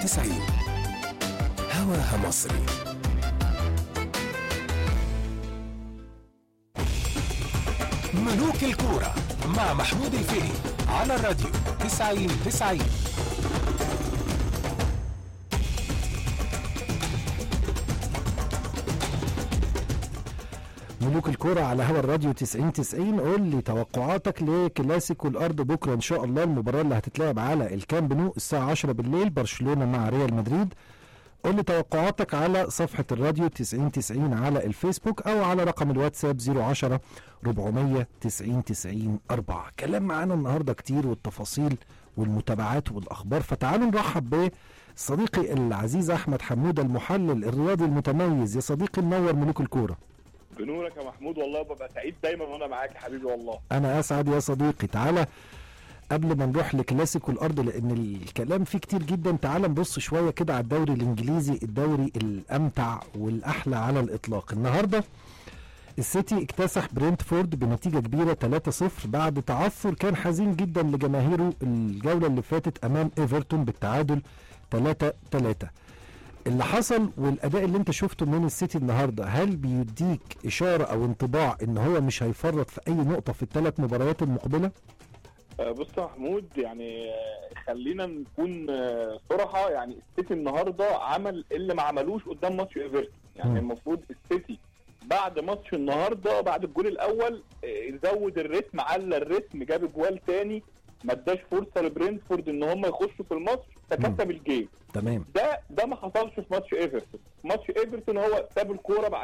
90 هواها مصري ملوك الكورة مع محمود الفقي على الراديو 90 90 ملوك الكرة على هوا الراديو 90 90 قول لي توقعاتك لكلاسيكو الارض بكره ان شاء الله المباراه اللي هتتلعب على الكامب نو الساعه 10 بالليل برشلونه مع ريال مدريد قول لي توقعاتك على صفحه الراديو 90 90 على الفيسبوك او على رقم الواتساب 010 490 90 4 كلام معانا النهارده كتير والتفاصيل والمتابعات والاخبار فتعالوا نرحب بصديقي العزيز احمد حموده المحلل الرياضي المتميز يا صديقي منور ملوك الكوره بنورك يا محمود والله ببقى سعيد دايما وانا معاك يا حبيبي والله انا اسعد يا صديقي تعالى قبل ما نروح لكلاسيكو الارض لان الكلام فيه كتير جدا تعال نبص شويه كده على الدوري الانجليزي الدوري الامتع والاحلى على الاطلاق النهارده السيتي اكتسح برينتفورد بنتيجه كبيره 3-0 بعد تعثر كان حزين جدا لجماهيره الجوله اللي فاتت امام ايفرتون بالتعادل 3-3 اللي حصل والاداء اللي انت شفته من السيتي النهارده هل بيديك اشاره او انطباع ان هو مش هيفرط في اي نقطه في الثلاث مباريات المقبله؟ آه، بص يا محمود يعني آه، خلينا نكون آه، صراحه يعني السيتي النهارده عمل اللي ما عملوش قدام ماتش ايفرتون يعني مم. المفروض السيتي بعد ماتش النهارده بعد الجول الاول آه، زود الريتم على الريتم جاب اجوال تاني ما اداش فرصه لبرينفورد ان هم يخشوا في الماتش فكسب الجيم تمام ده ده ما حصلش في ماتش ايفرتون ماتش ايفرتون هو ساب الكوره بعد